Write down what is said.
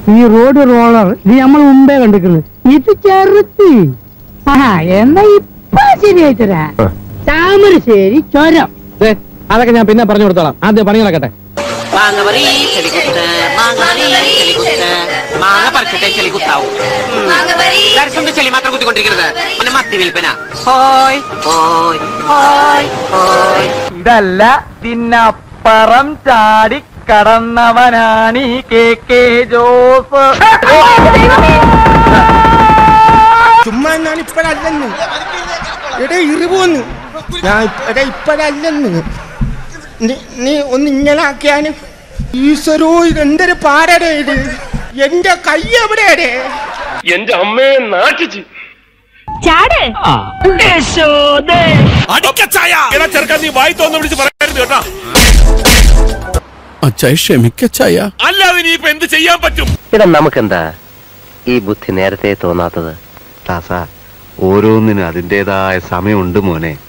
ഈ road roller ഇത് നമ്മൾ മുമ്പേ കണ്ടിരിക്കുന്നു ഇത് ചെറുത്തി ആഹാ എന്നാ ഇപ്പൊ ശരിയായി തരാ താമരശ്ശേരി ചുരം ദേ, അതൊക്കെ ഞാൻ പിന്നെ പറഞ്ഞു കൊടുത്തോളാം ആദ്യം പണി നടക്കട്ടെ മാങ്ങ ചെളികുത്ത് മാങ്ങ ചെളികുത്ത് മാങ്ങ പറിച്ചിട്ടേ ചെളികുത്താവൂ ദർശന്റെ ചെളി മാത്രം കുത്തിക്കൊണ്ടിരിക്കരുത് പിന്നെ മത്തി വിൽപ്പന ഹോയ് ഹോയ് ഹോയ് ഹോയ് ഇതല്ല തിന്നപ്പറം ചാടി കടന്നവനാണീ കെ കെ ജോസ് ചുമ്മാ ഞാൻ ഇപ്പഴല്ലെന്ന് എടേ ഇറിപോന്ന് ഞാൻ എടേ ഇപ്പഴല്ലെന്ന് നീ- നീ ഒന്ന് ഇങ്ങനെ ആക്കിയാന് ഈശ്വരോ ഇതെന്തൊരു പാടടേ ഇത് എന്റെ കൈ എവിടെയാടേ എന്റെ അമ്മയെ നാട്ടിച്ച് ചാട് ചെറുക്കാൻ നീ വായി തോന്നു വിളിച്ച് പറയരുത് കേട്ടോ അച്ചായ ക്ഷമിക്കച്ചായ അല്ലാതെ നീ ഇപ്പൊ എന്ത് ചെയ്യാൻ പറ്റും ഇടാ നമുക്കെന്താ ഈ ബുദ്ധി നേരത്തെ തോന്നാത്തത് ദാസ ഓരോന്നിനും അതിൻ്റെതായ സമയമുണ്ട് മോനെ